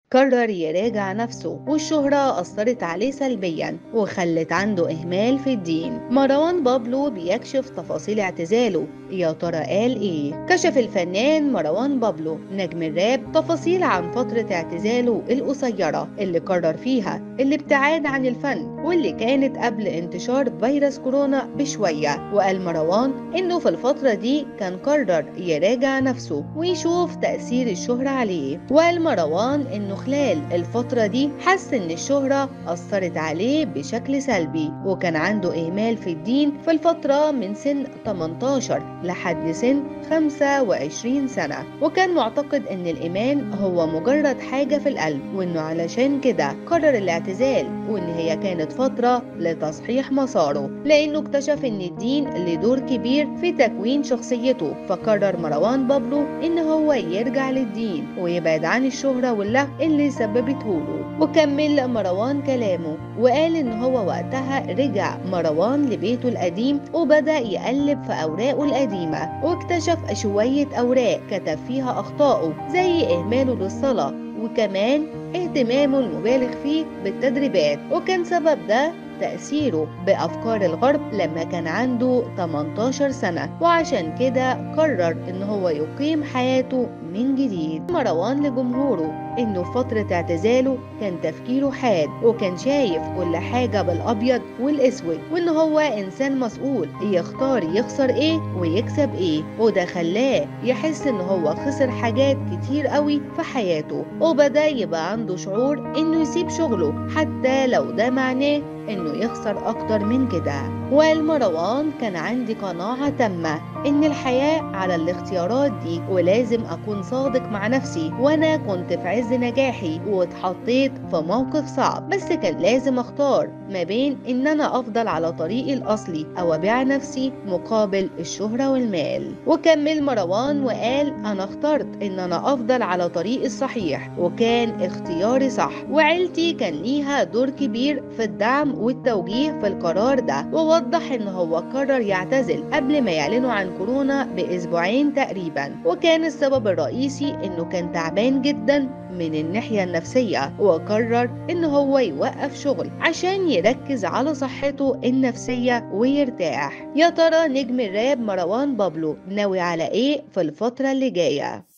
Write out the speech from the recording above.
قرر يراجع نفسه والشهرة أثرت عليه سلبيا وخلت عنده إهمال في الدين مروان بابلو بيكشف تفاصيل اعتزاله يا ترى قال إيه كشف الفنان مروان بابلو نجم الراب تفاصيل عن فترة اعتزاله القصيرة اللي قرر فيها الابتعاد عن الفن واللي كانت قبل انتشار فيروس كورونا بشوية وقال مروان إنه في الفترة دي كان قرر يراجع نفسه ويشوف تأثير الشهرة عليه وقال مروان إنه خلال الفترة دي حس إن الشهرة أثرت عليه بشكل سلبي وكان عنده إهمال في الدين في الفترة من سن 18 لحد سن 25 سنة وكان معتقد إن الإيمان هو مجرد حاجة في القلب وإنه علشان كده قرر الاعتزال وإن هي كانت فترة لتصحيح مساره لأنه اكتشف إن الدين له دور كبير في تكوين شخصيته فقرر مروان بابلو إن هو يرجع للدين ويبعد عن الشهرة واللهو اللي سببته له وكمل مروان كلامه وقال إن هو وقتها رجع مروان لبيته القديم وبدأ يقلب في أوراقه القديمة واكتشف شوية أوراق كتب فيها أخطائه زي إهماله للصلاة وكمان اهتمامه المبالغ فيه بالتدريبات وكان سبب ده تأثيره بأفكار الغرب لما كان عنده 18 سنة وعشان كده قرر إن هو يقيم حياته من جديد مروان لجمهوره إنه في فترة اعتزاله كان تفكيره حاد وكان شايف كل حاجة بالأبيض والأسود وإن هو إنسان مسؤول يختار يخسر إيه ويكسب إيه وده خلاه يحس إن هو خسر حاجات كتير قوي في حياته وبدأ يبقى عنده شعور إنه يسيب شغله حتى لو ده معناه إنه يخسر أكتر من كده والمروان كان عندي قناعة تامة إن الحياة على الاختيارات دي ولازم أكون صادق مع نفسي وأنا كنت في عز نجاحي واتحطيت في موقف صعب بس كان لازم أختار ما بين إن أنا أفضل على طريقي الأصلي أو أبيع نفسي مقابل الشهرة والمال وكمل مروان وقال أنا اخترت إن أنا أفضل على طريقي الصحيح وكان اختياري صح وعيلتي كان ليها دور كبير في الدعم والتوجيه في القرار ده ووضح إن هو قرر يعتزل قبل ما يعلنوا عن كورونا بأسبوعين تقريبا وكان السبب الرئيسي إنه كان تعبان جدا من الناحية النفسية وقرر إن هو يوقف شغل عشان يركز على صحته النفسية ويرتاح يا ترى نجم الراب مروان بابلو ناوي على إيه في الفترة اللي جاية